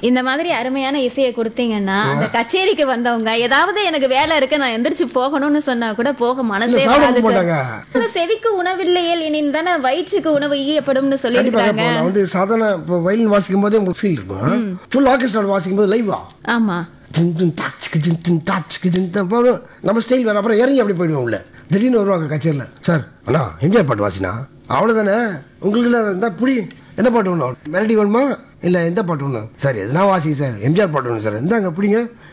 இந்த மாதிரி அருமையான இசையை கொடுத்தீங்கன்னா அந்த கச்சேரிக்கு வந்தவங்க ஏதாவது எனக்கு வேலை இருக்கு நான் எந்திரிச்சு போகணும்னு சொன்னா கூட போக மனசே இல்ல, சாப்பிட வராது சார். மாட்டாங்க. அந்த செவிக்கு உணவில்லையேல் இனின் தானே வயிற்றுக்கு உணவு ஈயப்படும்னு கண்டிப்பாக சொல்லியிருக்காங்க இப்போ நான் வந்து சாதாரண இப்போ வயலின் வாசிக்கும் போதே உங்களுக்கு ஃபீல் இருக்கும் ஃபுல் ஆர்கெஸ்ட்ரா வாசிக்கும் போது லைவா ஆமா நம்ம ஸ்டைல் வேற அப்புறம் இறங்கி அப்படி போயிடுவோம் உள்ள திடீர்னு வருவாங்க கச்சேரியில் சார் அண்ணா எம்ஜிஆர் பாட்டு வாசினா அவ்வளோதானே உங்களுக்கு இருந்தால் புடி என்ன பாட்டு வேணும் மெலடி வேணுமா இல்லை எந்த பாட்டு வேணும் சார் எதுனா வாசிங்க சார் எம்ஜிஆர் பாட்டு வேணும் சார் இந்தாங்க பிடிங்க